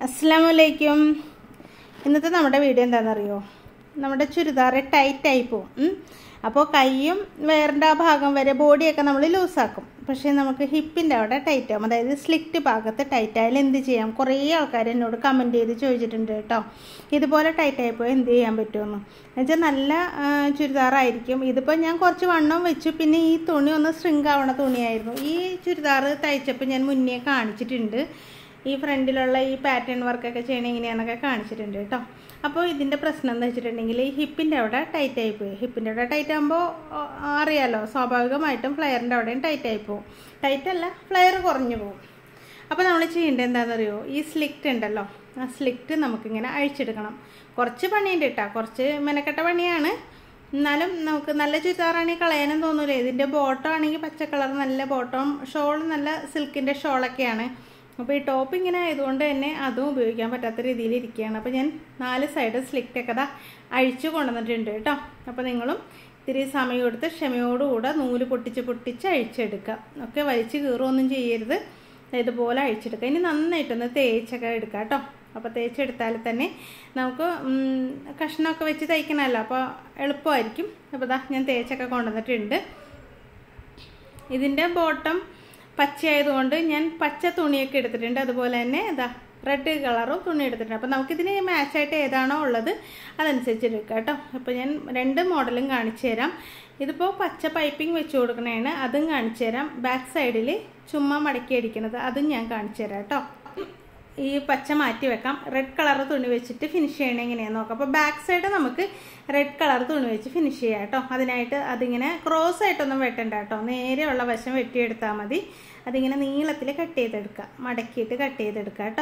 അസ്സാമലൈക്കും ഇന്നത്തെ നമ്മുടെ വീഡിയോ എന്താണെന്നറിയോ നമ്മുടെ ചുരിദാർ ടൈറ്റായി പോവും അപ്പോൾ കൈയും വയറിൻ്റെ ആ ഭാഗം വരെ ബോഡിയൊക്കെ നമ്മൾ ലൂസാക്കും പക്ഷേ നമുക്ക് ഹിപ്പിൻ്റെ അവിടെ ടൈറ്റ് ആവും അതായത് സ്ലിക്റ്റ് ഭാഗത്ത് ടൈറ്റ് ആയാലും എന്ത് ചെയ്യാം കുറേ ആൾക്കാർ എന്നോട് കമൻറ്റ് ചെയ്ത് ചോദിച്ചിട്ടുണ്ട് കേട്ടോ ഇതുപോലെ ടൈറ്റ് ആയിപ്പോയി എന്ത് ചെയ്യാൻ പറ്റുമെന്ന് എന്നുവെച്ചാൽ നല്ല ആ, ചുരിദാറായിരിക്കും ഇതിപ്പോൾ ഞാൻ കുറച്ച് വണ്ണം വെച്ചു പിന്നെ ഈ തുണി ഒന്ന് സ്ട്രിങ്ക് ആവണ തുണിയായിരുന്നു ഈ ചുരിദാർ തയ്ച്ചപ്പോൾ ഞാൻ മുന്നേ കാണിച്ചിട്ടുണ്ട് ഈ ഫ്രണ്ടിലുള്ള ഈ പാറ്റേൺ വർക്കൊക്കെ ചെയ്യണ എങ്ങനെയാണെന്നൊക്കെ കാണിച്ചിട്ടുണ്ട് കേട്ടോ അപ്പോൾ ഇതിൻ്റെ പ്രശ്നം എന്ന് വെച്ചിട്ടുണ്ടെങ്കിൽ ഈ ഹിപ്പിൻ്റെ അവിടെ ടൈറ്റ് ആയി പോയി ഹിപ്പിൻ്റെ അവിടെ ടൈറ്റ് ആകുമ്പോൾ അറിയാലോ സ്വാഭാവികമായിട്ടും ഫ്ലെയറിൻ്റെ അവിടെയും ടൈറ്റ് ആയി പോകും ടൈറ്റ് അല്ല ഫ്ലെയർ കുറഞ്ഞു പോകും അപ്പോൾ നമ്മൾ ചെയ്യേണ്ടത് എന്താണെന്നറിയോ ഈ സ്ലിക്റ്റ് ഉണ്ടല്ലോ ആ സ്ലിക്റ്റ് നമുക്കിങ്ങനെ അഴിച്ചെടുക്കണം കുറച്ച് പണിയുണ്ട് കേട്ടോ കുറച്ച് മെനക്കെട്ട പണിയാണ് എന്നാലും നമുക്ക് നല്ല ചുരിദാറാണെങ്കിൽ കളയാനും തോന്നൂല ഇതിൻ്റെ ബോട്ടം ആണെങ്കിൽ പച്ച കളർ നല്ല ബോട്ടം ഷോൾ നല്ല സിൽക്കിൻ്റെ ഷോളൊക്കെയാണ് അപ്പോൾ ഈ ടോപ്പ് ഇങ്ങനെ ആയതുകൊണ്ട് തന്നെ അതും ഉപയോഗിക്കാൻ പറ്റാത്ത രീതിയിൽ ഇരിക്കുകയാണ് അപ്പോൾ ഞാൻ നാല് സൈഡ് സ്ലിക്റ്റൊക്കെ അതാ അഴിച്ചു കൊണ്ടുവന്നിട്ടുണ്ട് കേട്ടോ അപ്പോൾ നിങ്ങളും ഇത്തിരി സമയം എടുത്ത് ക്ഷമയോടുകൂടെ നൂല് പൊട്ടിച്ച് പൊട്ടിച്ച് അഴിച്ചെടുക്കുക ഒക്കെ വലിച്ച് കീറുമൊന്നും ചെയ്യരുത് ഇതുപോലെ അഴിച്ചെടുക്കുക ഇനി നന്നായിട്ടൊന്ന് തേച്ചൊക്കെ എടുക്കുക കേട്ടോ അപ്പോൾ തേച്ചെടുത്താൽ തന്നെ നമുക്ക് ഉം, കഷ്ണമൊക്കെ വെച്ച് തയ്ക്കണമല്ലോ അപ്പോൾ എളുപ്പമായിരിക്കും അപ്പോൾ ഇതാ ഞാൻ തേച്ചൊക്കെ കൊണ്ടുവന്നിട്ടുണ്ട് ഇതിൻ്റെ ബോട്ടം പച്ചയായതുകൊണ്ട് ഞാൻ പച്ച തുണിയൊക്കെ എടുത്തിട്ടുണ്ട് അതുപോലെ തന്നെ ഇതാ റെഡ് കളറും തുണി എടുത്തിട്ടുണ്ട് അപ്പോൾ നമുക്കിതിന് മാച്ചായിട്ട് ഏതാണോ ഉള്ളത് അതനുസരിച്ച് എടുക്കുക കേട്ടോ അപ്പോൾ ഞാൻ രണ്ട് മോഡലും കാണിച്ചു തരാം ഇതിപ്പോൾ പച്ച പൈപ്പിംഗ് വെച്ച് കൊടുക്കണതാണ് അതും കാണിച്ചു തരാം ബാക്ക് സൈഡിൽ ചുമ്മാ മടക്കി അടിക്കണത് അതും ഞാൻ കാണിച്ചു തരാം കേട്ടോ ഈ പച്ച മാറ്റി വെക്കാം റെഡ് കളർ തുണി വെച്ചിട്ട് ഫിനിഷ് ചെയ്യണത് എങ്ങനെയാണെന്ന് നോക്കാം അപ്പോൾ ബാക്ക് സൈഡ് നമുക്ക് റെഡ് കളർ തുണി വെച്ച് ഫിനിഷ് ചെയ്യാം കേട്ടോ അതിനായിട്ട് അതിങ്ങനെ ക്രോസ് ആയിട്ടൊന്നും വെട്ടണ്ട കേട്ടോ നേരെയുള്ള വശം വെട്ടിയെടുത്താൽ മതി അതിങ്ങനെ നീളത്തിൽ കട്ട് ചെയ്തെടുക്കുക മടക്കിയിട്ട് കട്ട് ചെയ്തെടുക്കുക കേട്ടോ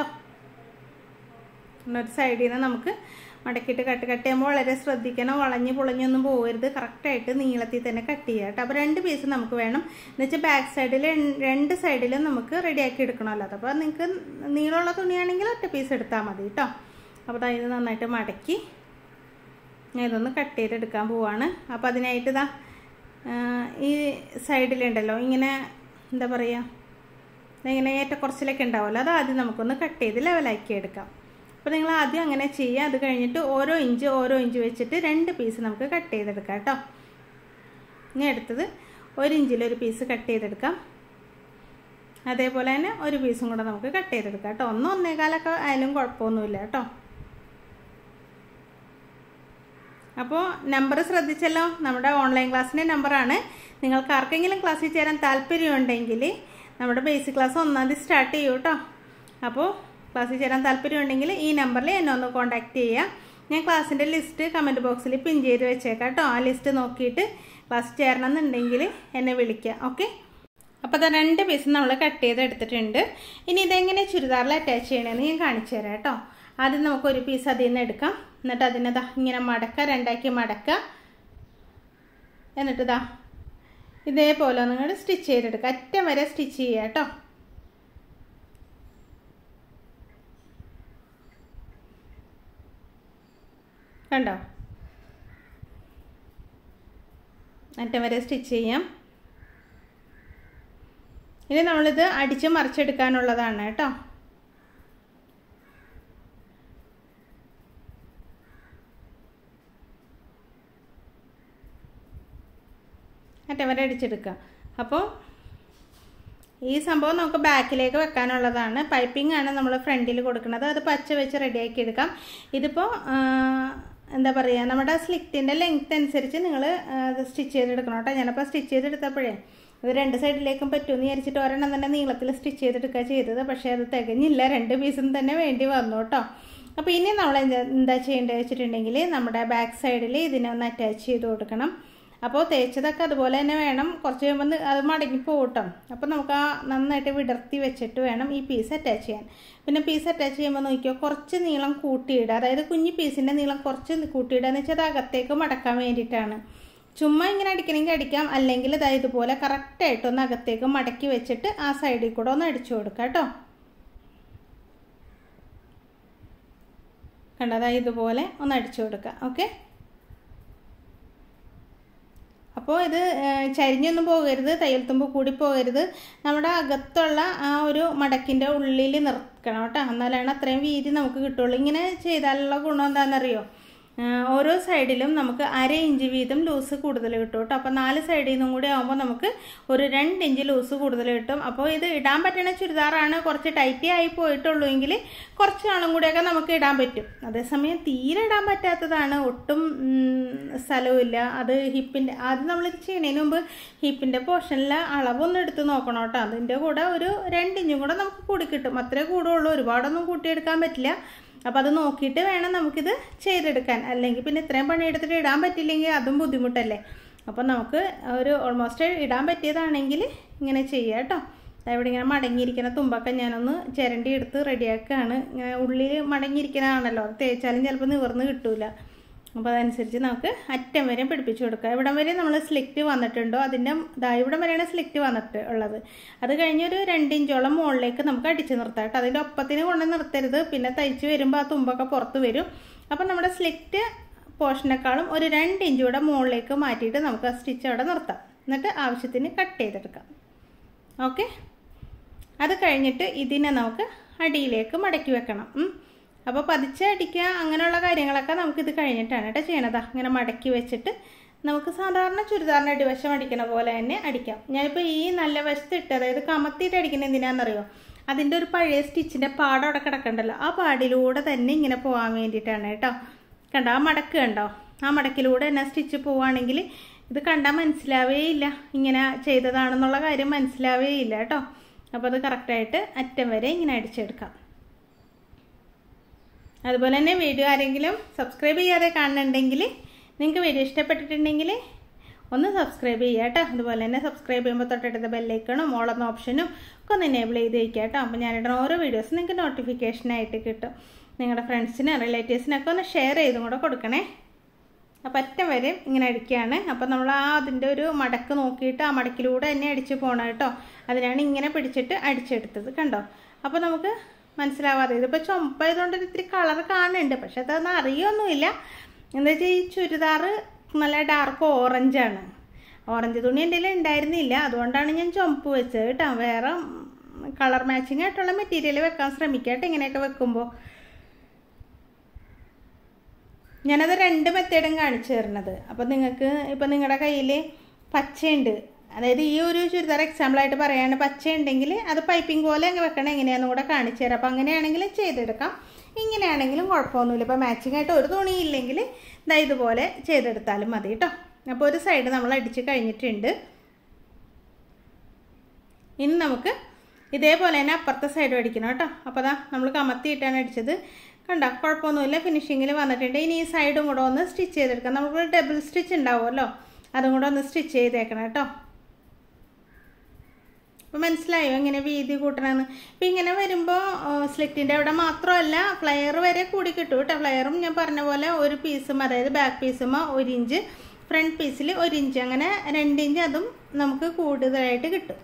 ഒരു സൈഡിൽ നിന്ന് നമുക്ക് മടക്കിയിട്ട് കട്ട് കട്ട് ചെയ്യുമ്പോൾ വളരെ ശ്രദ്ധിക്കണം വളഞ്ഞ് പൊളഞ്ഞൊന്നും പോകരുത് കറക്റ്റായിട്ട് നീളത്തിൽ തന്നെ കട്ട് ചെയ്യുക കേട്ടോ അപ്പോൾ രണ്ട് പീസ് നമുക്ക് വേണം എന്ന് വെച്ചാൽ ബാക്ക് സൈഡിൽ രണ്ട് സൈഡിലും നമുക്ക് റെഡിയാക്കി എടുക്കണമല്ലോ അപ്പോൾ നിങ്ങൾക്ക് നീളമുള്ള തുണിയാണെങ്കിൽ ഒറ്റ പീസ് എടുത്താൽ മതി കേട്ടോ അപ്പോൾ ദാ ഇത് നന്നായിട്ട് മടക്കി ഞാൻ ഇതൊന്ന് കട്ട് ചെയ്തെടുക്കാൻ പോവാണ് അപ്പോൾ അതിനായിട്ട് ഇതാ ഈ സൈഡിലുണ്ടല്ലോ ഇങ്ങനെ എന്താ പറയുക ഇങ്ങനെ ഏറ്റക്കുറച്ചിലൊക്കെ ഉണ്ടാവുമല്ലോ അത് ആദ്യം നമുക്കൊന്ന് കട്ട് ചെയ്ത് ലെവലാക്കി എടുക്കാം അപ്പോൾ നിങ്ങൾ ആദ്യം അങ്ങനെ ചെയ്യുക അത് കഴിഞ്ഞിട്ട് ഓരോ ഇഞ്ച് ഓരോ ഇഞ്ച് വെച്ചിട്ട് രണ്ട് പീസ് നമുക്ക് കട്ട് ചെയ്തെടുക്കാം കേട്ടോ ഇനി അടുത്തത് ഒരു ഇഞ്ചിലൊരു പീസ് കട്ട് ചെയ്തെടുക്കാം അതേപോലെ തന്നെ ഒരു പീസും കൂടെ നമുക്ക് കട്ട് ചെയ്തെടുക്കാം കേട്ടോ ഒന്ന് ഒന്നേകാലൊക്കെ ആയാലും കുഴപ്പമൊന്നുമില്ല കേട്ടോ അപ്പോൾ നമ്പർ ശ്രദ്ധിച്ചല്ലോ നമ്മുടെ ഓൺലൈൻ ക്ലാസ്സിൻ്റെ നമ്പറാണ് നിങ്ങൾക്ക് ആർക്കെങ്കിലും ക്ലാസ്സിൽ ചേരാൻ താല്പര്യമുണ്ടെങ്കിൽ നമ്മുടെ ബേസിക് ക്ലാസ് ഒന്നാം തീയതി സ്റ്റാർട്ട് ചെയ്യൂ കേട്ടോ അപ്പോൾ ക്ലാസ്സിൽ ചേരാൻ താല്പര്യമുണ്ടെങ്കിൽ ഈ നമ്പറിൽ എന്നെ ഒന്ന് കോൺടാക്റ്റ് ചെയ്യുക ഞാൻ ക്ലാസ്സിൻ്റെ ലിസ്റ്റ് കമൻറ്റ് ബോക്സിൽ പിൻ ചെയ്ത് വെച്ചേക്കാം കേട്ടോ ആ ലിസ്റ്റ് നോക്കിയിട്ട് ക്ലാസ് ചേരണം എന്നുണ്ടെങ്കിൽ എന്നെ വിളിക്കുക ഓക്കെ അപ്പോൾ അത് രണ്ട് പീസ് നമ്മൾ കട്ട് ചെയ്ത് എടുത്തിട്ടുണ്ട് ഇനി ഇതെങ്ങനെ ചുരിദാറിൽ അറ്റാച്ച് ചെയ്യണമെന്ന് ഞാൻ കാണിച്ചു തരാം കേട്ടോ ആദ്യം നമുക്ക് ഒരു പീസ് അതിൽ നിന്ന് എടുക്കാം എന്നിട്ട് അതിനെ ദാ ഇങ്ങനെ മടക്കുക രണ്ടാക്കി മടക്കുക എന്നിട്ട് ഇതാ ഇതേപോലെ നിങ്ങൾ സ്റ്റിച്ച് ചെയ്തെടുക്കുക അറ്റം വരെ സ്റ്റിച്ച് ചെയ്യുക കേട്ടോ കണ്ടോ അറ്റം വരെ സ്റ്റിച്ച് ചെയ്യാം ഇനി നമ്മളിത് അടിച്ച് മറിച്ചെടുക്കാനുള്ളതാണ് കേട്ടോ അറ്റം വരെ അടിച്ചെടുക്കുക അപ്പോൾ ഈ സംഭവം നമുക്ക് ബാക്കിലേക്ക് വെക്കാനുള്ളതാണ് പൈപ്പിംഗ് ആണ് നമ്മൾ ഫ്രണ്ടിൽ കൊടുക്കുന്നത് അത് പച്ച വെച്ച് റെഡിയാക്കി എടുക്കാം ഇതിപ്പോൾ എന്താ പറയുക നമ്മുടെ സ്ലിക്റ്റിൻ്റെ ലെങ്ത് അനുസരിച്ച് നിങ്ങൾ അത് സ്റ്റിച്ച് ചെയ്തെടുക്കണം കേട്ടോ ഞാനപ്പോൾ സ്റ്റിച്ച് ചെയ്തെടുത്തപ്പോഴേ ഇത് രണ്ട് സൈഡിലേക്കും പറ്റുമെന്ന് വിചാരിച്ചിട്ട് ഒരെണ്ണം തന്നെ നീളത്തിൽ സ്റ്റിച്ച് ചെയ്തെടുക്കുക ചെയ്തത് പക്ഷേ അത് തികഞ്ഞില്ല രണ്ട് പീസും തന്നെ വേണ്ടി വന്നു കേട്ടോ അപ്പോൾ ഇനി നമ്മൾ എന്താ എന്താ ചെയ്യേണ്ടത് വെച്ചിട്ടുണ്ടെങ്കിൽ നമ്മുടെ ബാക്ക് സൈഡിൽ ഇതിനെ ഒന്ന് അറ്റാച്ച് ചെയ്ത് കൊടുക്കണം അപ്പോൾ തേച്ചതൊക്കെ അതുപോലെ തന്നെ വേണം കുറച്ച് കഴിയുമ്പോൾ അത് മടങ്ങി പോകട്ടോ അപ്പോൾ നമുക്ക് ആ നന്നായിട്ട് വിടർത്തി വെച്ചിട്ട് വേണം ഈ പീസ് അറ്റാച്ച് ചെയ്യാൻ പിന്നെ പീസ് അറ്റാച്ച് ചെയ്യുമ്പോൾ നോക്കിയോ കുറച്ച് നീളം കൂട്ടിയിടുക അതായത് കുഞ്ഞു പീസിൻ്റെ നീളം കുറച്ച് കൂട്ടിയിടുക എന്ന് വെച്ചാൽ അത് അകത്തേക്ക് മടക്കാൻ വേണ്ടിയിട്ടാണ് ചുമ്മാ ഇങ്ങനെ അടിക്കണമെങ്കിൽ അടിക്കാം അല്ലെങ്കിൽ ഇതാ ഇതുപോലെ കറക്റ്റായിട്ട് ഒന്ന് അകത്തേക്ക് മടക്കി വെച്ചിട്ട് ആ സൈഡിൽ കൂടെ ഒന്ന് അടിച്ചു കൊടുക്കുക കേട്ടോ കണ്ടതാ ഇതുപോലെ ഒന്ന് അടിച്ചു കൊടുക്കുക ഓക്കെ അപ്പോൾ ഇത് ഏഹ്, ചരിഞ്ഞൊന്നും പോകരുത് തയ്യൽ തുമ്പ് കൂടി പോകരുത് നമ്മുടെ അകത്തുള്ള ആ ഒരു മടക്കിൻ്റെ ഉള്ളിൽ നിർക്കണം കേട്ടോ എന്നാലാണ് അത്രയും വീതി നമുക്ക് കിട്ടുള്ളൂ ഇങ്ങനെ ചെയ്താലുള്ള ഗുണം എന്താണെന്നറിയോ ആഹ് ഓരോ സൈഡിലും നമുക്ക് അര ഇഞ്ച് വീതം ലൂസ് കൂടുതൽ കിട്ടും കേട്ടോ അപ്പോൾ നാല് സൈഡിൽ നിന്നും കൂടി ആകുമ്പോൾ നമുക്ക് ഒരു രണ്ട് ഇഞ്ച് ലൂസ് കൂടുതൽ കിട്ടും അപ്പോൾ ഇത് ഇടാൻ പറ്റുന്ന ചുരിദാറാണ് കുറച്ച് ടൈറ്റി ആയി പോയിട്ടുള്ളൂ എങ്കിൽ കുറച്ച് നാളും കൂടിയൊക്കെ നമുക്ക് ഇടാൻ പറ്റും അതേസമയം തീരെ ഇടാൻ പറ്റാത്തതാണ് ഒട്ടും ഉം, സ്ഥലവുമില്ല അത് ഹിപ്പിൻ്റെ ആദ്യം നമ്മൾ ഇത് ചെയ്യണതിന് മുമ്പ് ഹിപ്പിൻ്റെ പോർഷനിൽ അളവൊന്നും എടുത്ത് നോക്കണം കേട്ടോ അതിൻ്റെ കൂടെ ഒരു രണ്ട് ഇഞ്ചും കൂടെ നമുക്ക് കൂടി കിട്ടും അത്രേ കൂടുള്ളൂ ഒരുപാടൊന്നും കൂട്ടിയെടുക്കാൻ പറ്റില്ല അപ്പോൾ അത് നോക്കിയിട്ട് വേണം നമുക്കിത് ചെയ്തെടുക്കാൻ അല്ലെങ്കിൽ പിന്നെ ഇത്രയും പണിയെടുത്തിട്ട് ഇടാൻ പറ്റില്ലെങ്കിൽ അതും ബുദ്ധിമുട്ടല്ലേ അപ്പോൾ നമുക്ക് ഒരു ഓൾമോസ്റ്റ് ഇടാൻ പറ്റിയതാണെങ്കിൽ ഇങ്ങനെ ചെയ്യാം കേട്ടോ ഇവിടെ ഇങ്ങനെ മടങ്ങിയിരിക്കുന്ന തുമ്പൊക്കെ ഞാനൊന്ന് ചിരണ്ടി എടുത്ത് റെഡിയാക്കുകയാണ് ഇങ്ങനെ ഉള്ളിൽ മടങ്ങിയിരിക്കുന്നതാണല്ലോ അത് തേച്ചാലും ചിലപ്പോൾ നിവർന്ന് കിട്ടൂല അപ്പോൾ അതനുസരിച്ച് നമുക്ക് അറ്റം വരെ പിടിപ്പിച്ചു കൊടുക്കുക ഇവിടം വരെ നമ്മൾ സ്ലിക്റ്റ് വന്നിട്ടുണ്ടോ അതിൻ്റെ ദാ ഇവിടം വരെയാണ് സ്ലിക്റ്റ് വന്നിട്ട് ഉള്ളത് അത് കഴിഞ്ഞൊരു രണ്ട് ഇഞ്ചോളം മുകളിലേക്ക് നമുക്ക് അടിച്ച് നിർത്താം കേട്ടോ അതിൻ്റെ ഒപ്പത്തിന് കൊണ്ട് നിർത്തരുത് പിന്നെ തയ്ച്ച് വരുമ്പോൾ ആ തുമ്പൊക്കെ പുറത്ത് വരും അപ്പം നമ്മുടെ സ്ലിക്റ്റ് പോർഷനേക്കാളും ഒരു രണ്ട് ഇഞ്ച് കൂടെ മുകളിലേക്ക് മാറ്റിയിട്ട് നമുക്ക് ആ സ്റ്റിച്ച് അവിടെ നിർത്താം എന്നിട്ട് ആവശ്യത്തിന് കട്ട് ചെയ്തെടുക്കാം ഓക്കെ അത് കഴിഞ്ഞിട്ട് ഇതിനെ നമുക്ക് അടിയിലേക്ക് മടക്കി വെക്കണം ഉം. അപ്പോൾ പതിച്ച് അടിക്കുക അങ്ങനെയുള്ള കാര്യങ്ങളൊക്കെ നമുക്കിത് കഴിഞ്ഞിട്ടാണ് കേട്ടോ ചെയ്യണത് ഇങ്ങനെ മടക്കി വെച്ചിട്ട് നമുക്ക് സാധാരണ ചുരിദാറിൻ്റെ അടിവശം അടിക്കണ പോലെ തന്നെ അടിക്കാം ഞാനിപ്പോൾ ഈ നല്ല വശത്ത് ഇട്ട് അതായത് കമത്തിയിട്ട് അടിക്കുന്നത് എന്തിനാണെന്നറിയോ അതിൻ്റെ ഒരു പഴയ സ്റ്റിച്ചിൻ്റെ പാടം അവിടെ കിടക്കണ്ടല്ലോ ആ പാടിലൂടെ തന്നെ ഇങ്ങനെ പോകാൻ വേണ്ടിയിട്ടാണ് കേട്ടോ കണ്ടോ ആ മടക്ക് കണ്ടോ ആ മടക്കിലൂടെ തന്നെ സ്റ്റിച്ച് പോവുകയാണെങ്കിൽ ഇത് കണ്ടാൽ മനസ്സിലാവേ ഇല്ല ഇങ്ങനെ ചെയ്തതാണെന്നുള്ള കാര്യം മനസ്സിലാവേ ഇല്ല കേട്ടോ അപ്പോൾ അത് കറക്റ്റായിട്ട് അറ്റം വരെ ഇങ്ങനെ അടിച്ചെടുക്കാം അതുപോലെ തന്നെ വീഡിയോ ആരെങ്കിലും സബ്സ്ക്രൈബ് ചെയ്യാതെ കാണുന്നുണ്ടെങ്കിൽ നിങ്ങൾക്ക് വീഡിയോ ഇഷ്ടപ്പെട്ടിട്ടുണ്ടെങ്കിൽ ഒന്ന് സബ്സ്ക്രൈബ് ചെയ്യുക കേട്ടോ അതുപോലെ തന്നെ സബ്സ്ക്രൈബ് ചെയ്യുമ്പോൾ തൊട്ടടുത്ത ബെല്ലൈക്കണും ഓളെന്ന ഓപ്ഷനും ഒക്കെ ഒന്ന് എനേബിൾ ചെയ്ത് വയ്ക്കുക കേട്ടോ അപ്പോൾ ഞാനിടുന്ന ഓരോ വീഡിയോസും നിങ്ങൾക്ക് നോട്ടിഫിക്കേഷനായിട്ട് കിട്ടും നിങ്ങളുടെ ഫ്രണ്ട്സിനും റിലേറ്റീവ്സിനൊക്കെ ഒന്ന് ഷെയർ ചെയ്തും കൂടെ കൊടുക്കണേ അപ്പം അറ്റം വരെ ഇങ്ങനെ അടിക്കുകയാണ് അപ്പം നമ്മൾ ആ അതിൻ്റെ ഒരു മടക്ക് നോക്കിയിട്ട് ആ മടക്കിലൂടെ തന്നെ അടിച്ച് പോകണം കേട്ടോ അതിനാണ് ഇങ്ങനെ പിടിച്ചിട്ട് അടിച്ചെടുത്തത് കണ്ടോ അപ്പോൾ നമുക്ക് മനസ്സിലാവാതെ ഇതിപ്പോൾ ചുമപ്പായതുകൊണ്ട് ഇത്തിരി കളർ കാണുന്നുണ്ട് പക്ഷെ അതൊന്നും അറിയൊന്നുമില്ല എന്താ വെച്ചാൽ ഈ ചുരിദാർ നല്ല ഡാർക്ക് ഓറഞ്ചാണ് ഓറഞ്ച് തുണി എൻ്റെ കയ്യിൽ ഉണ്ടായിരുന്നില്ല അതുകൊണ്ടാണ് ഞാൻ ചുമപ്പ് വെച്ചത് കേട്ടോ വേറെ കളർ മാച്ചിങ് ആയിട്ടുള്ള മെറ്റീരിയൽ വെക്കാൻ ശ്രമിക്കാം കേട്ടോ ഇങ്ങനെയൊക്കെ വെക്കുമ്പോൾ ഞാനത് രണ്ട് മെത്തേഡും കാണിച്ചു തരുന്നത് അപ്പോൾ നിങ്ങൾക്ക് ഇപ്പോൾ നിങ്ങളുടെ കയ്യിൽ പച്ചയുണ്ട് അതായത് ഈ ഒരു ചുരിദാർ എക്സാമ്പിളായിട്ട് പറയുകയാണ് പച്ച ഉണ്ടെങ്കിൽ അത് പൈപ്പിംഗ് പോലെ അങ്ങ് വെക്കണം എങ്ങനെയാണെന്നും കൂടെ കാണിച്ചു തരാം അപ്പോൾ അങ്ങനെയാണെങ്കിൽ ചെയ്തെടുക്കാം ഇങ്ങനെയാണെങ്കിലും കുഴപ്പമൊന്നുമില്ല ഇപ്പോൾ മാച്ചിങ് ആയിട്ട് ഒരു തുണി ഇല്ലെങ്കിൽ ഇതാ ഇതുപോലെ ചെയ്തെടുത്താലും മതി കേട്ടോ അപ്പോൾ ഒരു സൈഡ് നമ്മൾ അടിച്ച് കഴിഞ്ഞിട്ടുണ്ട് ഇനി നമുക്ക് ഇതേപോലെ തന്നെ അപ്പുറത്തെ സൈഡ് അടിക്കണം കേട്ടോ അപ്പോൾ അതാ നമ്മൾ കമത്തിയിട്ടാണ് അടിച്ചത് കണ്ടോ കുഴപ്പമൊന്നുമില്ല ഫിനിഷിങ്ങിൽ വന്നിട്ടുണ്ട് ഇനി ഈ സൈഡും കൂടെ ഒന്ന് സ്റ്റിച്ച് ചെയ്തെടുക്കാം നമുക്ക് ഡബിൾ സ്റ്റിച്ച് ഉണ്ടാവുമല്ലോ അതും കൂടെ ഒന്ന് സ്റ്റിച്ച് ചെയ്തേക്കണം കേട്ടോ അപ്പോൾ മനസ്സിലായോ എങ്ങനെ വീതി കൂട്ടണമെന്ന് ഇപ്പം ഇങ്ങനെ വരുമ്പോൾ സ്ലിറ്റിൻ്റെ അവിടെ മാത്രമല്ല ഫ്ലയർ വരെ കൂടി കിട്ടും കേട്ടോ ഫ്ലയറും ഞാൻ പറഞ്ഞ പോലെ ഒരു പീസും അതായത് ബാക്ക് പീസും ഒരു ഇഞ്ച് ഫ്രണ്ട് പീസിൽ ഒരു ഇഞ്ച് അങ്ങനെ രണ്ട് ഇഞ്ച് അതും നമുക്ക് കൂടുതലായിട്ട് കിട്ടും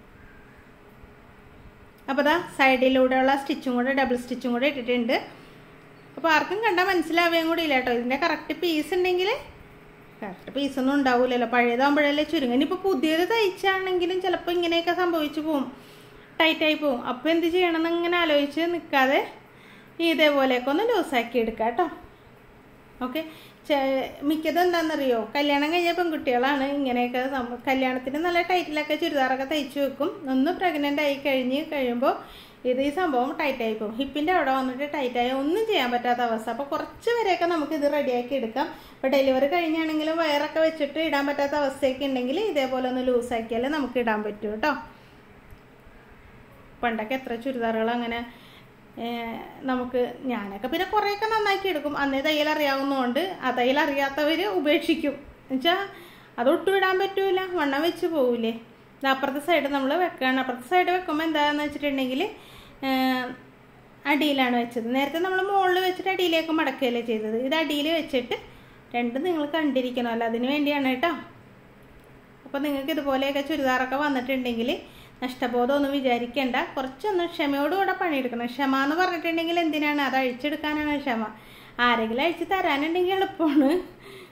അപ്പോൾ ദാ സൈഡിലൂടെയുള്ള സ്റ്റിച്ചും കൂടെ ഡബിൾ സ്റ്റിച്ചും കൂടെ ഇട്ടിട്ടുണ്ട് അപ്പോൾ ആർക്കും കണ്ടാൽ മനസ്സിലാവുകയും കൂടി ഇല്ല കേട്ടോ ഇതിൻ്റെ കറക്റ്റ് പീസ് ഉണ്ടെങ്കിൽ കറക്റ്റ് പീസൊന്നും ഉണ്ടാവില്ലല്ലോ പഴയതാകുമ്പോഴല്ലേ ചുരുങ്ങി ഇനിയിപ്പോൾ പുതിയത് തയ്ച്ചാണെങ്കിലും ചിലപ്പോൾ ഇങ്ങനെയൊക്കെ സംഭവിച്ചു പോവും ടൈറ്റായി പോവും അപ്പോൾ എന്ത് ചെയ്യണമെന്ന് ഇങ്ങനെ ആലോചിച്ച് നിൽക്കാതെ ഇതേപോലെയൊക്കെ ഒന്ന് ലൂസാക്കി എടുക്കാം കേട്ടോ ഓക്കെ മിക്കതും എന്താണെന്നറിയോ കല്യാണം കഴിഞ്ഞ പെൺകുട്ടികളാണ് ഇങ്ങനെയൊക്കെ സംഭവം കല്യാണത്തിന് നല്ല ടൈറ്റിലൊക്കെ ചുരിദാറൊക്കെ തയ്ച്ചു വെക്കും ഒന്ന് പ്രഗ്നൻ്റ് ആയി കഴിഞ്ഞ് കഴിയുമ്പോൾ ഇത് ഈ സംഭവം ടൈറ്റായി പോകും ഹിപ്പിൻ്റെ അവിടെ വന്നിട്ട് ടൈറ്റായി ഒന്നും ചെയ്യാൻ പറ്റാത്ത അവസ്ഥ അപ്പോൾ കുറച്ച് വരെയൊക്കെ നമുക്ക് ഇത് റെഡിയാക്കി എടുക്കാം ഇപ്പോൾ ഡെലിവറി കഴിഞ്ഞാണെങ്കിലും വയറൊക്കെ വെച്ചിട്ട് ഇടാൻ പറ്റാത്ത അവസ്ഥയൊക്കെ ഉണ്ടെങ്കിൽ ഇതേപോലെ ഒന്ന് ലൂസാക്കിയാൽ നമുക്ക് ഇടാൻ പറ്റും കേട്ടോ പണ്ടൊക്കെ എത്ര ചുരിദാറുകൾ അങ്ങനെ നമുക്ക് ഞാനൊക്കെ പിന്നെ കുറേയൊക്കെ നന്നാക്കി എടുക്കും അന്നേ തയ്യൽ അറിയാവുന്നതുകൊണ്ട് ആ തയ്യൽ അറിയാത്തവർ ഉപേക്ഷിക്കും എന്നുവെച്ചാൽ അതൊട്ടും ഇടാൻ പറ്റൂല വണ്ണം വെച്ച് പോവില്ലേ ഇത് അപ്പുറത്തെ സൈഡ് നമ്മൾ വെക്കുകയാണ് അപ്പുറത്തെ സൈഡ് വെക്കുമ്പോൾ എന്താണെന്ന് വെച്ചിട്ടുണ്ടെങ്കിൽ അടിയിലാണ് വെച്ചത് നേരത്തെ നമ്മൾ മുകളിൽ വെച്ചിട്ട് അടിയിലേക്ക് മടക്കുകയല്ലേ ചെയ്തത് ഇത് അടിയിൽ വെച്ചിട്ട് രണ്ടും നിങ്ങൾ കണ്ടിരിക്കണമല്ലോ അതിന് വേണ്ടിയാണ് കേട്ടോ അപ്പോൾ നിങ്ങൾക്ക് ഇതുപോലെയൊക്കെ ചുരിദാറൊക്കെ വന്നിട്ടുണ്ടെങ്കിൽ നഷ്ടബോധമൊന്നും വിചാരിക്കേണ്ട കുറച്ചൊന്ന് ക്ഷമയോടുകൂടെ പണിയെടുക്കണം ക്ഷമ എന്ന് പറഞ്ഞിട്ടുണ്ടെങ്കിൽ എന്തിനാണ് അത് അഴിച്ചെടുക്കാനാണ് ക്ഷമ ആരെങ്കിലും അഴിച്ച് തരാനുണ്ടെങ്കിൽ എളുപ്പമാണ്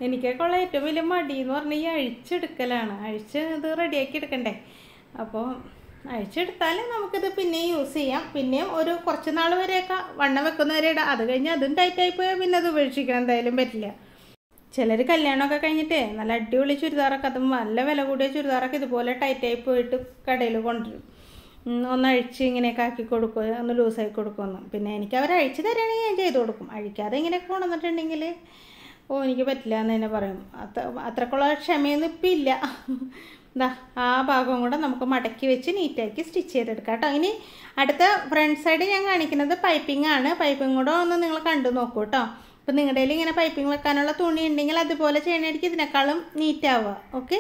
എനിക്കൊക്കെ ഉള്ള ഏറ്റവും വലിയ മടി എന്ന് പറഞ്ഞാൽ ഈ അഴിച്ചെടുക്കലാണ് അഴിച്ച് ഇത് റെഡിയാക്കി എടുക്കണ്ടേ അപ്പോൾ അഴിച്ചെടുത്താൽ നമുക്കിത് പിന്നെയും യൂസ് ചെയ്യാം പിന്നെയും ഒരു കുറച്ച് നാൾ വരെയൊക്കെ വണ്ണം വെക്കുന്നവരെ ഇടാം അത് കഴിഞ്ഞ് അതും ടൈറ്റായി പോയാൽ പിന്നെ അത് ഉപേക്ഷിക്കാൻ എന്തായാലും പറ്റില്ല ചിലർ കല്യാണമൊക്കെ കഴിഞ്ഞിട്ടേ നല്ല അടിപൊളി ചുരിദാറൊക്കെ അതും നല്ല വില കൂടിയ ചുരിദാറൊക്കെ ഇതുപോലെ ടൈറ്റായി പോയിട്ട് കടയിൽ കൊണ്ടുവരും ഉം, ഒന്ന് അഴിച്ച് ഇങ്ങനെയൊക്കെ ആക്കി കൊടുക്കുക ഒന്ന് ലൂസാക്കി കൊടുക്കുമെന്ന് പിന്നെ എനിക്ക് അവർ അഴിച്ച് തരാണെങ്കിൽ ഞാൻ ചെയ്ത് കൊടുക്കും അഴിക്കാതെ ഇങ്ങനെയൊക്കെ കൊണ്ടുവന്നിട്ടുണ്ടെങ്കിൽ ഓ എനിക്ക് പറ്റില്ല എന്ന് തന്നെ പറയും അത്ര അത്രക്കുള്ള ക്ഷമയൊന്നും ഇപ്പം ഇല്ല എന്താ ആ ഭാഗവും കൂടെ നമുക്ക് മടക്കി വെച്ച് നീറ്റാക്കി സ്റ്റിച്ച് ചെയ്തെടുക്കാം കേട്ടോ ഇനി അടുത്ത ഫ്രണ്ട് സൈഡ് ഞാൻ കാണിക്കുന്നത് പൈപ്പിംഗ് ആണ് പൈപ്പിംഗ് കൂടെ ഒന്ന് നിങ്ങൾ കണ്ടു നോക്കൂ കേട്ടോ അപ്പം നിങ്ങളുടെ കയ്യിൽ ഇങ്ങനെ പൈപ്പിംഗ് വെക്കാനുള്ള തുണി ഉണ്ടെങ്കിൽ അതുപോലെ ചെയ്യണമെങ്കിൽ ഇതിനേക്കാളും നീറ്റ് ആവുക ഓക്കെ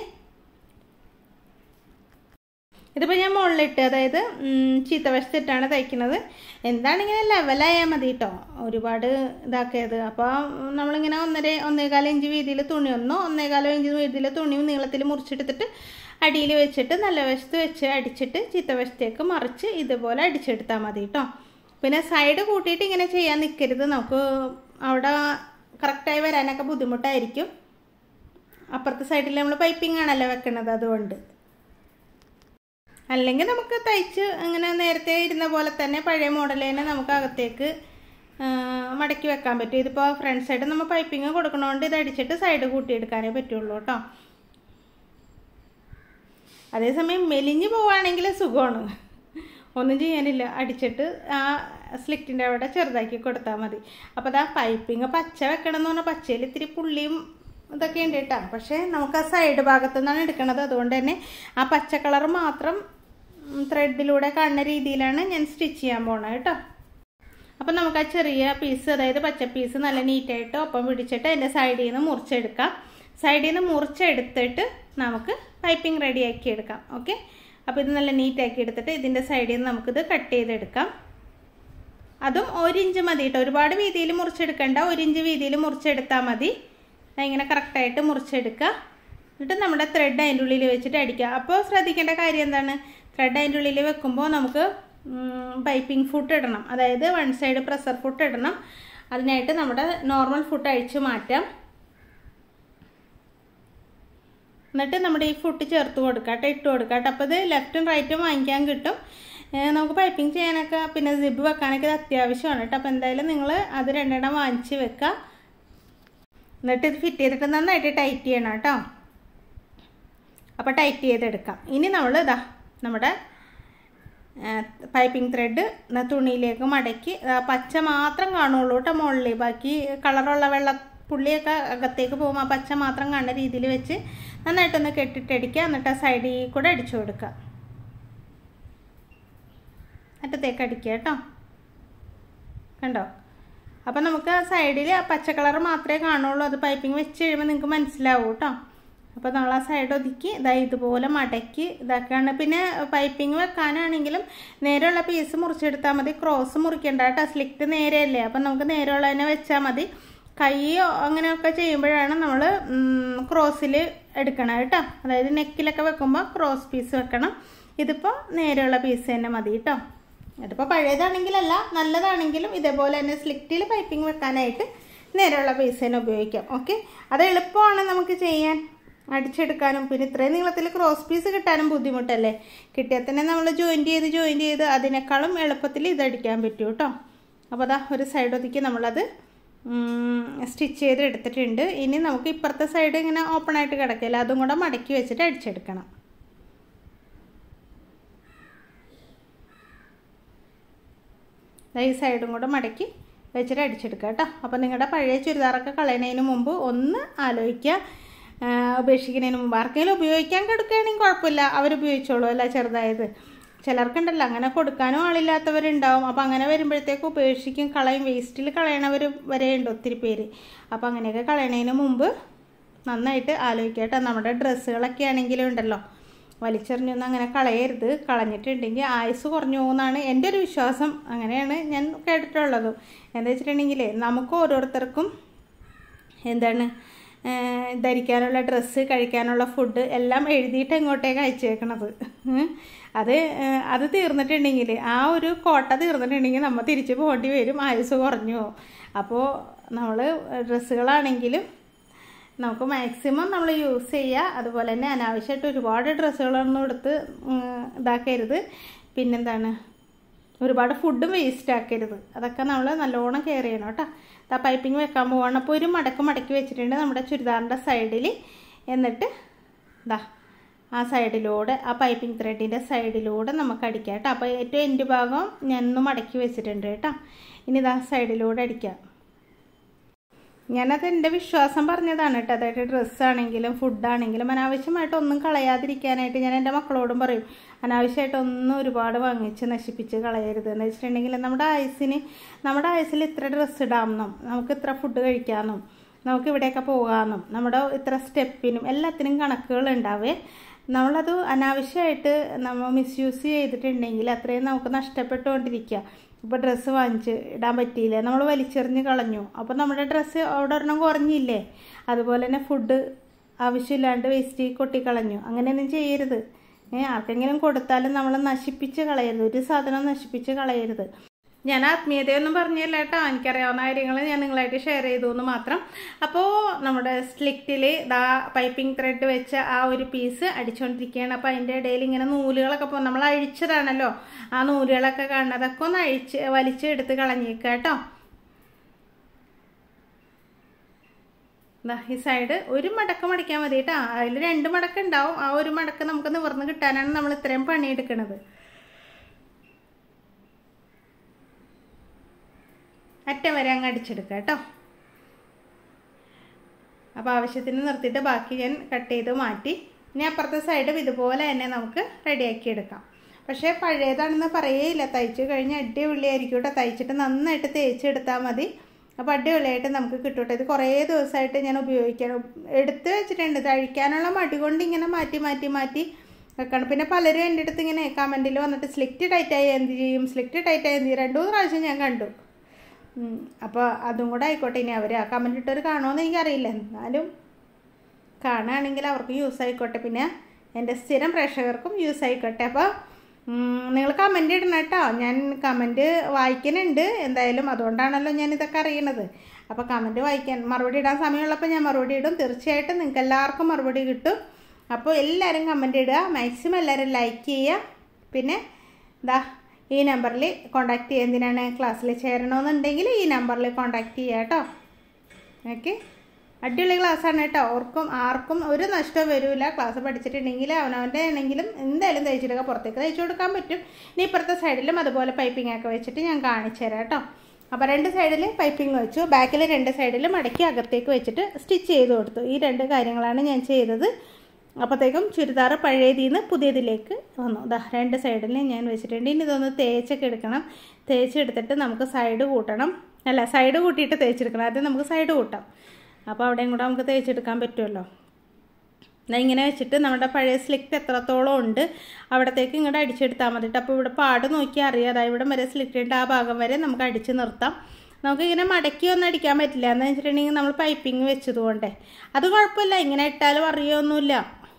ഇതിപ്പോൾ ഞാൻ മുകളിലിട്ട് അതായത് ഉം, ചീത്തവശത്തിട്ടാണ് തയ്ക്കുന്നത് എന്താണിങ്ങനെ ലെവലായാൽ മതി കേട്ടോ ഒരുപാട് ഇതാക്കിയത് അപ്പോൾ നമ്മളിങ്ങനെ ഒന്നര ഒന്നേകാല ഇഞ്ച് വീതിയിൽ തുണി ഒന്നോ ഒന്നേകാലോ ഇഞ്ച് വീതിയിൽ തുണിയും നീളത്തിൽ മുറിച്ചെടുത്തിട്ട് അടിയിൽ വെച്ചിട്ട് നല്ല വശത്ത് വെച്ച് അടിച്ചിട്ട് ചീത്തവശത്തേക്ക് മറിച്ച് ഇതുപോലെ അടിച്ചെടുത്താൽ മതി കേട്ടോ പിന്നെ സൈഡ് കൂട്ടിയിട്ട് ഇങ്ങനെ ചെയ്യാൻ നിൽക്കരുത് നമുക്ക് അവിടെ കറക്റ്റായി വരാനൊക്കെ ബുദ്ധിമുട്ടായിരിക്കും അപ്പുറത്തെ സൈഡിൽ നമ്മൾ പൈപ്പിംഗ് ആണല്ലോ വെക്കുന്നത് അതുകൊണ്ട് അല്ലെങ്കിൽ നമുക്ക് തയ്ച്ച് അങ്ങനെ നേരത്തെ ഇരുന്ന പോലെ തന്നെ പഴയ മോഡൽ തന്നെ നമുക്ക് അകത്തേക്ക് ആ, മടക്കി വെക്കാൻ പറ്റും ഇതിപ്പോൾ ഫ്രണ്ട് സൈഡ് നമ്മൾ പൈപ്പിംഗ് കൊടുക്കണോണ്ട് ഇത് അടിച്ചിട്ട് സൈഡ് കൂട്ടിയെടുക്കാനേ പറ്റുള്ളൂ കേട്ടോ അതേസമയം മെലിഞ്ഞ് പോവുകയാണെങ്കിൽ സുഖമാണ് ഒന്നും ചെയ്യാനില്ല അടിച്ചിട്ട് ആ സ്ലിറ്റിൻ്റെ അവിടെ ചെറുതാക്കി കൊടുത്താൽ മതി അപ്പോൾ അതാ പൈപ്പിങ് പച്ച വെക്കണം എന്ന് പറഞ്ഞാൽ പച്ചയിൽ ഇത്തിരി പുള്ളിയും ഇതൊക്കെ ഉണ്ട് കേട്ടോ പക്ഷേ നമുക്ക് ആ സൈഡ് ഭാഗത്തു നിന്നാണ് എടുക്കണത് അതുകൊണ്ട് തന്നെ ആ പച്ച കളർ മാത്രം ത്രെഡിലൂടെ കാണുന്ന രീതിയിലാണ് ഞാൻ സ്റ്റിച്ച് ചെയ്യാൻ പോണത് കേട്ടോ അപ്പം നമുക്ക് ആ ചെറിയ പീസ് അതായത് പച്ച പീസ് നല്ല നീറ്റായിട്ട് ഒപ്പം പിടിച്ചിട്ട് അതിൻ്റെ സൈഡിൽ നിന്ന് മുറിച്ചെടുക്കാം സൈഡിൽ നിന്ന് മുറിച്ചെടുത്തിട്ട് നമുക്ക് പൈപ്പിംഗ് റെഡിയാക്കി എടുക്കാം ഓക്കെ അപ്പോൾ ഇത് നല്ല നീറ്റാക്കി എടുത്തിട്ട് ഇതിൻ്റെ സൈഡിൽ നിന്ന് നമുക്കിത് കട്ട് ചെയ്തെടുക്കാം അതും ഒരു ഇഞ്ച് മതി കേട്ടോ ഒരുപാട് വീതിയിൽ മുറിച്ചെടുക്കണ്ട ഒരു ഇഞ്ച് വീതിയിൽ മുറിച്ചെടുത്താൽ മതി ദാ ഇങ്ങനെ കറക്റ്റായിട്ട് മുറിച്ചെടുക്കുക എന്നിട്ട് നമ്മുടെ ത്രെഡ് അതിൻ്റെ ഉള്ളിൽ വെച്ചിട്ട് അടിക്കുക അപ്പോൾ ശ്രദ്ധിക്കേണ്ട കാര്യം എന്താണ് ത്രെഡ് അതിൻ്റെ ഉള്ളിൽ വെക്കുമ്പോൾ നമുക്ക് പൈപ്പിംഗ് ഫുട്ട് ഇടണം അതായത് വൺ സൈഡ് പ്രഷർ ഫുട്ട് ഇടണം അതിനായിട്ട് നമ്മുടെ നോർമൽ ഫുട്ട് അഴിച്ചു മാറ്റാം എന്നിട്ട് നമ്മുടെ ഈ ഫുട്ട് ചേർത്ത് കൊടുക്കുക കേട്ടോ ഇട്ട് കൊടുക്കുക കേട്ടോ അപ്പോൾ ഇത് ലെഫ്റ്റും റൈറ്റും വാങ്ങിക്കാൻ കിട്ടും ഏഹ് നമുക്ക് പൈപ്പിംഗ് ചെയ്യാനൊക്കെ പിന്നെ സിബ് വെക്കാനൊക്കെ ഇത് അത്യാവശ്യമാണ് കേട്ടോ അപ്പോൾ എന്തായാലും നിങ്ങൾ അത് രണ്ടെണ്ണം വാങ്ങിച്ച് വെക്കുക എന്നിട്ട് ഇത് ഫിറ്റ് ചെയ്തിട്ട് നന്നായിട്ട് ടൈറ്റ് ചെയ്യണം കേട്ടോ അപ്പോൾ ടൈറ്റ് ചെയ്തെടുക്കാം ഇനി നമ്മൾ ഇതാ നമ്മുടെ പൈപ്പിംഗ് ത്രെഡ് തുണിയിലേക്ക് മടക്കി ദാ പച്ച മാത്രം കാണുള്ളൂ കേട്ടോ മുകളിൽ ബാക്കി കളറുള്ള വെള്ള പുള്ളിയൊക്കെ അകത്തേക്ക് പോകുമ്പോൾ ആ പച്ച മാത്രം കാണുന്ന രീതിയിൽ വെച്ച് നന്നായിട്ടൊന്ന് കെട്ടിട്ടടിക്കുക എന്നിട്ട് ആ സൈഡിൽ കൂടെ അടിച്ചു കൊടുക്കുക അറ്റത്തേക്ക് അടിക്കുക കേട്ടോ കണ്ടോ അപ്പം നമുക്ക് ആ സൈഡിൽ ആ പച്ച കളർ മാത്രമേ കാണുള്ളൂ അത് പൈപ്പിംഗ് വെച്ച് കഴിയുമ്പോൾ നിങ്ങൾക്ക് മനസ്സിലാവും കേട്ടോ അപ്പോൾ നമ്മൾ ആ സൈഡ് ഒതുക്കി ഇതാ ഇതുപോലെ മടക്കി ഇതാക്കാണ് പിന്നെ പൈപ്പിംഗ് വെക്കാനാണെങ്കിലും നേരെയുള്ള പീസ് മുറിച്ചെടുത്താൽ മതി ക്രോസ് മുറിക്കണ്ട കേട്ടോ സ്ലിറ്റ് നേരെയല്ലേ അപ്പം നമുക്ക് നേരെയുള്ള തന്നെ വെച്ചാൽ മതി കൈ അങ്ങനെയൊക്കെ ചെയ്യുമ്പോഴാണ് നമ്മൾ ക്രോസിൽ എടുക്കണം കേട്ടോ അതായത് നെക്കിലൊക്കെ വെക്കുമ്പോൾ ക്രോസ് പീസ് വെക്കണം ഇതിപ്പോൾ നേരെയുള്ള പീസ് തന്നെ മതി കേട്ടോ ഇതിപ്പോൾ പഴയതാണെങ്കിലല്ല നല്ലതാണെങ്കിലും ഇതേപോലെ തന്നെ സ്ലിറ്റിൽ പൈപ്പിംഗ് വെക്കാനായിട്ട് നേരെയുള്ള പീസ് തന്നെ ഉപയോഗിക്കാം ഓക്കെ അത് എളുപ്പമാണ് നമുക്ക് ചെയ്യാൻ അടിച്ചെടുക്കാനും പിന്നെ ഇത്രയും നീളത്തിൽ ക്രോസ് പീസ് കിട്ടാനും ബുദ്ധിമുട്ടല്ലേ കിട്ടിയാൽ തന്നെ നമ്മൾ ജോയിൻറ്റ് ചെയ്ത് ജോയിൻറ്റ് ചെയ്ത് അതിനേക്കാളും എളുപ്പത്തിൽ ഇത് അടിക്കാൻ പറ്റും കേട്ടോ അപ്പോൾ അതാ ഒരു സൈഡ് ഒതുക്കി നമ്മളത് സ്റ്റിച്ച് ചെയ്ത് എടുത്തിട്ടുണ്ട് ഇനി നമുക്ക് ഇപ്പുറത്തെ സൈഡ് ഇങ്ങനെ ഓപ്പൺ ആയിട്ട് കിടക്കില്ല അതും കൂടെ മടക്കി വെച്ചിട്ട് അടിച്ചെടുക്കണം ഈ സൈഡും കൂടെ മടക്കി വെച്ചിട്ട് അടിച്ചെടുക്കുക കേട്ടോ അപ്പോൾ നിങ്ങളുടെ പഴയ ചുരിദാറൊക്കെ കളയുന്നതിന് മുമ്പ് ഒന്ന് ആലോചിക്കുക ഉപേക്ഷിക്കുന്നതിന് മുമ്പ് ആർക്കെങ്കിലും ഉപയോഗിക്കാൻ കൊടുക്കുകയാണെങ്കിൽ കുഴപ്പമില്ല അവരുപയോഗിച്ചോളൂ അല്ല ചെറുതായത് ചിലർക്കുണ്ടല്ലോ അങ്ങനെ കൊടുക്കാനും ആളില്ലാത്തവരുണ്ടാവും അപ്പോൾ അങ്ങനെ വരുമ്പോഴത്തേക്ക് ഉപേക്ഷിക്കും കളയും വേസ്റ്റിൽ കളയണവർ വരെയുണ്ട് ഒത്തിരി പേര് അപ്പോൾ അങ്ങനെയൊക്കെ കളയണതിന് മുമ്പ് നന്നായിട്ട് ആലോചിക്കുക കേട്ടോ നമ്മുടെ ഡ്രസ്സുകളൊക്കെ ആണെങ്കിലും ഉണ്ടല്ലോ വലിച്ചെറിഞ്ഞൊന്നും അങ്ങനെ കളയരുത് കളഞ്ഞിട്ടുണ്ടെങ്കിൽ ആയുസ് കുറഞ്ഞു പോകുന്നതാണ് എൻ്റെ ഒരു വിശ്വാസം അങ്ങനെയാണ് ഞാൻ കേട്ടിട്ടുള്ളതും എന്താ വെച്ചിട്ടുണ്ടെങ്കിൽ നമുക്ക് ഓരോരുത്തർക്കും എന്താണ് ധരിക്കാനുള്ള ഡ്രസ്സ് കഴിക്കാനുള്ള ഫുഡ് എല്ലാം എഴുതിയിട്ട് എങ്ങോട്ടേക്ക് അയച്ചേക്കണത് അത് അത് തീർന്നിട്ടുണ്ടെങ്കിൽ ആ ഒരു കോട്ട തീർന്നിട്ടുണ്ടെങ്കിൽ നമ്മൾ തിരിച്ചു പോകേണ്ടി വരും ആയുസ് കുറഞ്ഞു പോകും അപ്പോൾ നമ്മൾ ഡ്രസ്സുകളാണെങ്കിലും നമുക്ക് മാക്സിമം നമ്മൾ യൂസ് ചെയ്യുക അതുപോലെ തന്നെ അനാവശ്യമായിട്ട് ഒരുപാട് ഡ്രസ്സുകളൊന്നും എടുത്ത് ഉം, ഇതാക്കരുത് പിന്നെന്താണ് ഒരുപാട് ഫുഡും വേസ്റ്റ് ആക്കരുത് അതൊക്കെ നമ്മൾ നല്ലോണം കെയർ ചെയ്യണം കേട്ടോ ആ പൈപ്പിംഗ് വെക്കാൻ പോവാണ് അപ്പോൾ ഒരു മടക്ക് മടക്കി വെച്ചിട്ടുണ്ട് നമ്മുടെ ചുരിദാറിൻ്റെ സൈഡിൽ എന്നിട്ട് ഇതാ ആ സൈഡിലൂടെ ആ പൈപ്പിംഗ് ത്രെഡിൻ്റെ സൈഡിലൂടെ നമുക്ക് അടിക്കാം കേട്ടോ അപ്പോൾ ഏറ്റവും എൻ്റെ ഭാഗം ഞാനൊന്ന് മടക്കി വെച്ചിട്ടുണ്ട് കേട്ടോ ഇനി ഇതാ സൈഡിലൂടെ അടിക്കാം ഞാനത് എൻ്റെ വിശ്വാസം പറഞ്ഞതാണ് കേട്ടോ അതായത് ഡ്രസ്സാണെങ്കിലും ഫുഡാണെങ്കിലും അനാവശ്യമായിട്ട് ഒന്നും കളയാതിരിക്കാനായിട്ട് ഞാൻ എൻ്റെ മക്കളോടും പറയും അനാവശ്യമായിട്ട് ഒന്നും ഒരുപാട് വാങ്ങിച്ച് നശിപ്പിച്ച് കളയരുത് എന്ന് വെച്ചിട്ടുണ്ടെങ്കിൽ നമ്മുടെ ആയുസിന് നമ്മുടെ ആയുസിൽ ഇത്ര ഡ്രസ്സ് ഇടാമെന്നും നമുക്ക് ഇത്ര ഫുഡ് കഴിക്കാമെന്നും നമുക്ക് ഇവിടെയൊക്കെ പോകാമെന്നും നമ്മുടെ ഇത്ര സ്റ്റെപ്പിനും എല്ലാത്തിനും കണക്കുകൾ ഉണ്ടാവേ നമ്മളത് അനാവശ്യമായിട്ട് നമ്മൾ മിസ്യൂസ് ചെയ്തിട്ടുണ്ടെങ്കിൽ അത്രയും നമുക്ക് നഷ്ടപ്പെട്ടുകൊണ്ടിരിക്കുക ഇപ്പോൾ ഡ്രസ്സ് വാങ്ങിച്ച് ഇടാൻ പറ്റിയില്ല നമ്മൾ വലിച്ചെറിഞ്ഞ് കളഞ്ഞു അപ്പോൾ നമ്മുടെ ഡ്രസ്സ് അവിടെ ഒരെണ്ണം കുറഞ്ഞില്ലേ അതുപോലെ തന്നെ ഫുഡ് ആവശ്യമില്ലാണ്ട് വേസ്റ്റ് കൊട്ടിക്കളഞ്ഞു അങ്ങനെയൊന്നും ചെയ്യരുത് ഏ ആർക്കെങ്കിലും കൊടുത്താലും നമ്മൾ നശിപ്പിച്ച് കളയരുത് ഒരു സാധനം നശിപ്പിച്ച് കളയരുത് ഞാൻ ആത്മീയതയൊന്നും പറഞ്ഞില്ല കേട്ടോ എനിക്കറിയാവുന്ന കാര്യങ്ങൾ ഞാൻ നിങ്ങളായിട്ട് ഷെയർ ചെയ്തു എന്ന് മാത്രം അപ്പോൾ നമ്മുടെ സ്ലിക്റ്റിൽ ദാ പൈപ്പിംഗ് ത്രെഡ് വെച്ച ആ ഒരു പീസ് അടിച്ചുകൊണ്ടിരിക്കുകയാണ് അപ്പോൾ അതിൻ്റെ ഇടയിൽ ഇങ്ങനെ നൂലുകളൊക്കെ പോകും നമ്മൾ അഴിച്ചതാണല്ലോ ആ നൂലുകളൊക്കെ കാണുന്നത് അതൊക്കെ ഒന്ന് അഴിച്ച് വലിച്ച് എടുത്ത് കളഞ്ഞേക്കുക കേട്ടോ ദാ ഈ സൈഡ് ഒരു മടക്ക് മടിക്കാൻ മതി കേട്ടോ അതിൽ രണ്ട് മടക്ക് ഉണ്ടാവും ആ ഒരു മടക്ക് നമുക്ക് നിവർന്ന് കിട്ടാനാണ് നമ്മൾ ഇത്രയും പണിയെടുക്കുന്നത് അറ്റം വരെ അങ്ങ് അടിച്ചെടുക്കുക കേട്ടോ അപ്പോൾ ആവശ്യത്തിന് നിർത്തിയിട്ട് ബാക്കി ഞാൻ കട്ട് ചെയ്ത് മാറ്റി ഇനി അപ്പുറത്തെ സൈഡും ഇതുപോലെ തന്നെ നമുക്ക് റെഡിയാക്കി എടുക്കാം പക്ഷേ പഴയതാണെന്ന് പറയേയില്ല തയ്ച്ച് കഴിഞ്ഞ് അടിപൊളിയായിരിക്കും കേട്ടോ തയ്ച്ചിട്ട് നന്നായിട്ട് തേച്ചെടുത്താൽ മതി അപ്പോൾ അടിപൊളിയായിട്ട് നമുക്ക് കിട്ടും ഇത് കുറേ ദിവസമായിട്ട് ഞാൻ ഉപയോഗിക്കണം എടുത്ത് വെച്ചിട്ടുണ്ട് തഴിക്കാനുള്ള മടി കൊണ്ട് ഇങ്ങനെ മാറ്റി മാറ്റി മാറ്റി വെക്കണം പിന്നെ പലരും എൻ്റെ അടുത്ത് ഇങ്ങനെ കമൻറ്റിൽ വന്നിട്ട് സ്ലിക്റ്റ് ടൈറ്റായി എന്ത് ചെയ്യും സ്ലിക്റ്റ് ടൈറ്റായി എന്ത് ചെയ്യും രണ്ടു മൂന്ന് പ്രാവശ്യം ഞാൻ കണ്ടു അപ്പോൾ അതും കൂടെ ആയിക്കോട്ടെ ഇനി അവർ ആ കമൻറ്റ് ഇട്ടവർ കാണുമെന്ന് എനിക്കറിയില്ല എന്നാലും കാണുകയാണെങ്കിൽ അവർക്ക് യൂസ് ആയിക്കോട്ടെ പിന്നെ എൻ്റെ സ്ഥിരം പ്രേക്ഷകർക്കും യൂസ് ആയിക്കോട്ടെ അപ്പോൾ നിങ്ങൾ കമൻറ്റ് ഇടണം കേട്ടോ ഞാൻ കമൻറ്റ് വായിക്കുന്നുണ്ട് എന്തായാലും അതുകൊണ്ടാണല്ലോ ഞാൻ ഇതൊക്കെ അറിയണത് അപ്പോൾ കമൻറ്റ് വായിക്കാൻ മറുപടി ഇടാൻ സമയമുള്ളപ്പോൾ ഞാൻ മറുപടി ഇടും തീർച്ചയായിട്ടും നിങ്ങൾക്ക് എല്ലാവർക്കും മറുപടി കിട്ടും അപ്പോൾ എല്ലാവരും കമൻറ്റ് ഇടുക മാക്സിമം എല്ലാവരും ലൈക്ക് ചെയ്യുക പിന്നെ ദാ ഈ നമ്പറിൽ കോണ്ടാക്ട് ചെയ്യുക എന്തിനാണ് ക്ലാസ്സിൽ ചേരണമെന്നുണ്ടെങ്കിൽ ഈ നമ്പറിൽ കോണ്ടാക്ട് ചെയ്യുക കേട്ടോ ഓക്കെ അടിപൊളി ക്ലാസ്സാണ് കേട്ടോ ഓർക്കും ആർക്കും ഒരു നഷ്ടവും വരില്ല ക്ലാസ് പഠിച്ചിട്ടുണ്ടെങ്കിൽ അവനവൻ്റെ ആണെങ്കിലും എന്തായാലും തയ്ച്ചിട്ടൊക്കെ പുറത്തേക്ക് തയ്ച്ചു കൊടുക്കാൻ പറ്റും ഇനി ഇപ്പുറത്തെ സൈഡിലും അതുപോലെ പൈപ്പിംഗ് ഒക്കെ വെച്ചിട്ട് ഞാൻ കാണിച്ചു തരാം കേട്ടോ അപ്പോൾ രണ്ട് സൈഡിൽ പൈപ്പിംഗ് വെച്ചു ബാക്കിൽ രണ്ട് സൈഡിൽ മടക്കി അകത്തേക്ക് വെച്ചിട്ട് സ്റ്റിച്ച് ചെയ്ത് കൊടുത്തു ഈ രണ്ട് കാര്യങ്ങളാണ് ഞാൻ ചെയ്തത് അപ്പോഴത്തേക്കും ചുരിദാർ പഴയതിൽ നിന്ന് പുതിയതിലേക്ക് വന്നു ദാ രണ്ട് സൈഡിൽ ഞാൻ വെച്ചിട്ടുണ്ട് ഇനി ഇതൊന്ന് തേച്ചൊക്കെ എടുക്കണം തേച്ചെടുത്തിട്ട് നമുക്ക് സൈഡ് കൂട്ടണം അല്ല സൈഡ് കൂട്ടിയിട്ട് തേച്ചെടുക്കണം ആദ്യം നമുക്ക് സൈഡ് കൂട്ടാം അപ്പോൾ അവിടെയും കൂടെ നമുക്ക് തേച്ചെടുക്കാൻ പറ്റുമല്ലോ എന്നാൽ ഇങ്ങനെ വെച്ചിട്ട് നമ്മുടെ പഴയ സ്ലിറ്റ് എത്രത്തോളം ഉണ്ട് അവിടത്തേക്ക് ഇങ്ങോട്ട് അടിച്ചെടുത്താൽ മതി അപ്പോൾ ഇവിടെ പാട് നോക്കിയാൽ അറിയാം അതായത് ഇവിടെ വരെ സ്ലിറ്റിൻ്റെ ആ ഭാഗം വരെ നമുക്ക് അടിച്ച് നിർത്താം നമുക്ക് ഇങ്ങനെ മടക്കി ഒന്നും അടിക്കാൻ പറ്റില്ല എന്ന് വെച്ചിട്ടുണ്ടെങ്കിൽ നമ്മൾ പൈപ്പിംഗ് വെച്ചതുകൊണ്ടേ അത് കുഴപ്പമില്ല ഇങ്ങനെ ഇട്ടാലും അറിയൊന്നുമില്ല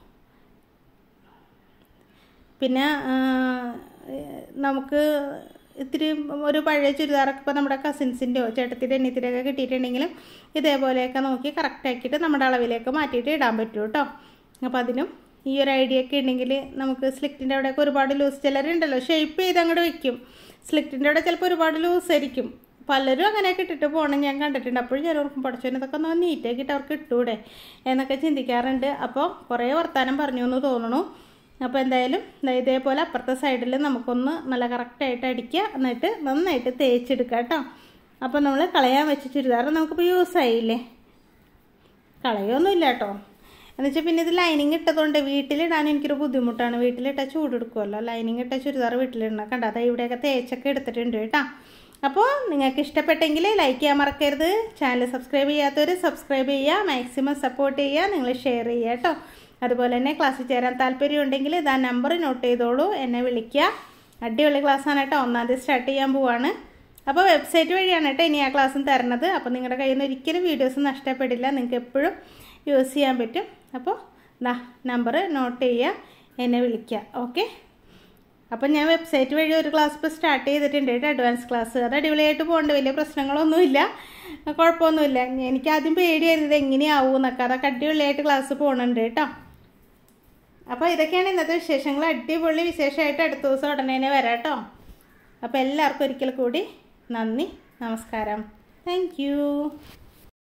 പിന്നെ നമുക്ക് ഇത്തിരി ഒരു പഴയ ചുരിദാറൊക്കെ ഇപ്പോൾ നമ്മുടെ കസിൻസിൻ്റെയോ ചേട്ടത്തിൻ്റെ അനിയത്തിൻ്റെയൊക്കെ കിട്ടിയിട്ടുണ്ടെങ്കിലും ഇതേപോലെയൊക്കെ നോക്കി കറക്റ്റ് ആക്കിയിട്ട് നമ്മുടെ അളവിലേക്ക് മാറ്റിയിട്ട് ഇടാൻ പറ്റും കേട്ടോ അപ്പോൾ അതിനും ഈ ഒരു ഐഡിയ ഒക്കെ ഉണ്ടെങ്കിൽ നമുക്ക് സ്ലിറ്റിൻ്റെ അവിടെയൊക്കെ ഒരുപാട് ലൂസ് ചിലരുണ്ടല്ലോ ഷേപ്പ് ചെയ്ത് അങ്ങോട്ട് വെക്കും സ്ലിറ്റിൻ്റെ അവിടെ ചിലപ്പോൾ ഒരുപാട് ലൂസ് ആയിരിക്കും പലരും അങ്ങനെയൊക്കെ ഇട്ടിട്ട് പോകണം ഞാൻ കണ്ടിട്ടുണ്ട് അപ്പോഴും ഞാൻ ഓർക്കും പഠിച്ചവന് ഇതൊക്കെ ഒന്ന് നീറ്റാക്കിയിട്ട് അവർക്ക് ഇട്ടൂടെ എന്നൊക്കെ ചിന്തിക്കാറുണ്ട് അപ്പോൾ കുറേ വർത്തമാനം പറഞ്ഞു എന്ന് തോന്നുന്നു അപ്പോൾ എന്തായാലും ഇതേപോലെ അപ്പുറത്തെ സൈഡിൽ നമുക്കൊന്ന് നല്ല കറക്റ്റായിട്ട് അടിക്കുക എന്നിട്ട് നന്നായിട്ട് തേച്ചെടുക്കുക കേട്ടോ അപ്പോൾ നമ്മൾ കളയാൻ വെച്ച ചുരിദാർ നമുക്കിപ്പോൾ യൂസ് ആയില്ലേ കളയൊന്നുമില്ല കേട്ടോ എന്നുവെച്ചാൽ പിന്നെ ഇത് ലൈനിങ് ഇട്ടതുകൊണ്ട് വീട്ടിലിടാൻ എനിക്കൊരു ബുദ്ധിമുട്ടാണ് വീട്ടിലിട്ടാൽ ചൂടെടുക്കുമല്ലോ ലൈനിങ് ഇട്ട ചുരിദാർ വീട്ടിലിടണം കണ്ട അതാ ഇവിടെയൊക്കെ തേച്ചൊക്കെ എടുത്തിട്ടുണ്ട് കേട്ടോ അപ്പോൾ നിങ്ങൾക്ക് ഇഷ്ടപ്പെട്ടെങ്കിൽ ലൈക്ക് ചെയ്യാൻ മറക്കരുത് ചാനൽ സബ്സ്ക്രൈബ് ചെയ്യാത്തവർ സബ്സ്ക്രൈബ് ചെയ്യുക മാക്സിമം സപ്പോർട്ട് ചെയ്യുക നിങ്ങൾ ഷെയർ ചെയ്യുക കേട്ടോ അതുപോലെ തന്നെ ക്ലാസ്സിൽ ചേരാൻ താല്പര്യമുണ്ടെങ്കിൽ ഇതാ നമ്പർ നോട്ട് ചെയ്തോളൂ എന്നെ വിളിക്കുക അടിപൊളി ക്ലാസ്സാണ് കേട്ടോ ഒന്നാം തീയതി സ്റ്റാർട്ട് ചെയ്യാൻ പോവാണ് അപ്പോൾ വെബ്സൈറ്റ് വഴിയാണ് കേട്ടോ ഇനി ആ ക്ലാസ്സും തരണത് അപ്പോൾ നിങ്ങളുടെ കയ്യിൽ നിന്ന് ഒരിക്കലും വീഡിയോസ് നഷ്ടപ്പെടില്ല നിങ്ങൾക്ക് എപ്പോഴും യൂസ് ചെയ്യാൻ പറ്റും അപ്പോൾ ദാ നമ്പർ നോട്ട് ചെയ്യുക എന്നെ വിളിക്കുക ഓക്കെ അപ്പം ഞാൻ വെബ്സൈറ്റ് വഴി ഒരു ക്ലാസ് ഇപ്പോൾ സ്റ്റാർട്ട് ചെയ്തിട്ടുണ്ട് കേട്ടോ അഡ്വാൻസ് ക്ലാസ് അത് അടിപൊളിയായിട്ട് പോകുന്നുണ്ട് വലിയ പ്രശ്നങ്ങളൊന്നുമില്ല കുഴപ്പമൊന്നുമില്ല എനിക്ക് ആദ്യം പേടിയായിരുന്നു ഇത് എങ്ങനെയാവും എന്നൊക്കെ അതൊക്കെ അടിപൊളിയായിട്ട് ക്ലാസ് പോകുന്നുണ്ട് കേട്ടോ അപ്പോൾ ഇതൊക്കെയാണ് ഇന്നത്തെ വിശേഷങ്ങൾ അടിപൊളി വിശേഷമായിട്ട് അടുത്ത ദിവസം ഉടനെ തന്നെ വരാം കേട്ടോ അപ്പോൾ എല്ലാവർക്കും ഒരിക്കൽ കൂടി നന്ദി നമസ്കാരം താങ്ക്